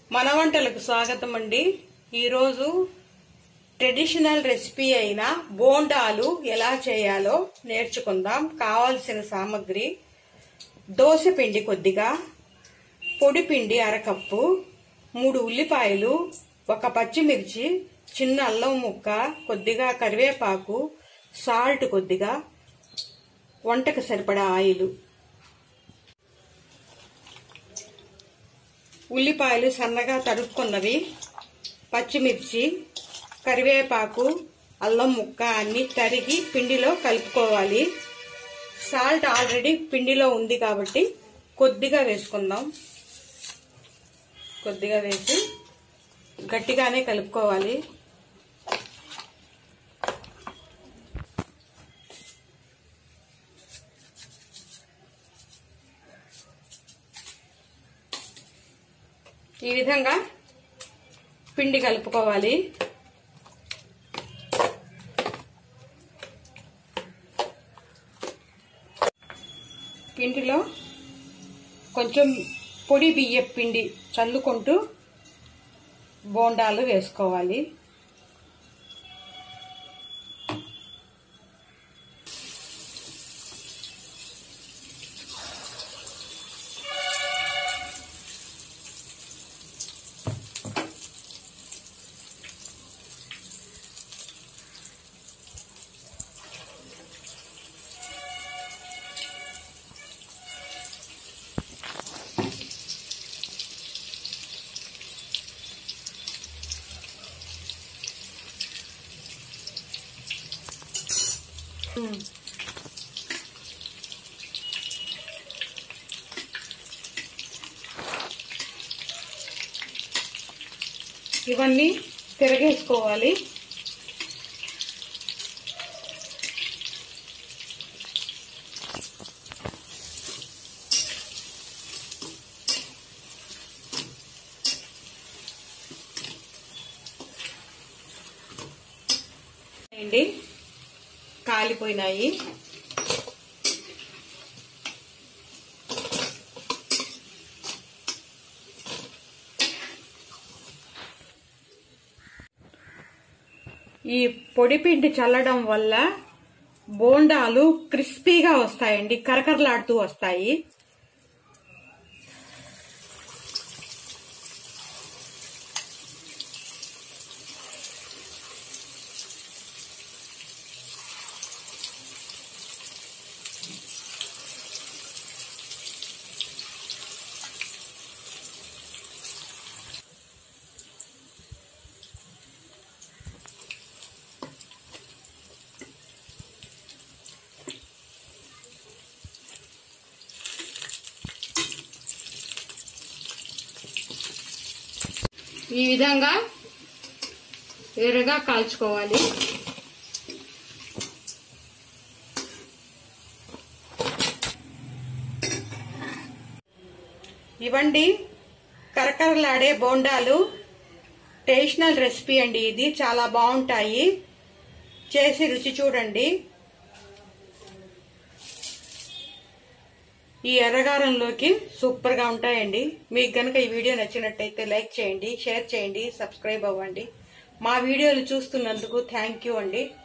మన వంటలకు స్వాగతం అండి ఈరోజు ట్రెడిషనల్ రెసిపీ అయిన బోండాలు ఎలా చేయాలో నేర్చుకుందాం కావాల్సిన సామాగ్రి దోశ పిండి కొద్దిగా పొడి పిండి అరకప్పు మూడు ఉల్లిపాయలు ఒక పచ్చిమిర్చి చిన్న అల్లం ముక్క కొద్దిగా కరివేపాకు సాల్ట్ కొద్దిగా వంటకు సరిపడా ఆయిల్ ఉల్లిపాయలు సన్నగా తరుక్కున్నవి పచ్చిమిర్చి కరివేపాకు అల్లం ముక్క అన్ని తరిగి పిండిలో కలుపుకోవాలి సాల్ట్ ఆల్రెడీ పిండిలో ఉంది కాబట్టి కొద్దిగా వేసుకుందాం కొద్దిగా వేసి గట్టిగానే కలుపుకోవాలి ఈ విధంగా పిండి కలుపుకోవాలి పిండిలో కొంచెం పొడి బియ్య పిండి చల్లుకుంటూ బోండాలు వేసుకోవాలి ఇవన్నీ తిరగేసుకోవాలి అండి కాలిపోయినాయి ఈ పొడి పిండి చల్లడం వల్ల బోండాలు క్రిస్పీగా వస్తాయండి కరకరలాడుతూ వస్తాయి ఈ విధంగా ఎర్రగా కాల్చుకోవాలి ఇవ్వండి కరకరలాడే బోండాలు ట్రెడిషనల్ రెసిపీ అండి ఇది చాలా బాగుంటాయి చేసి రుచి చూడండి ఈ ఎర్రగారంలోకి సూపర్ గా ఉంటాయండి మీకు గనక ఈ వీడియో నచ్చినట్టయితే లైక్ చేయండి షేర్ చేయండి సబ్స్క్రైబ్ అవ్వండి మా వీడియోలు చూస్తున్నందుకు థ్యాంక్ యూ అండి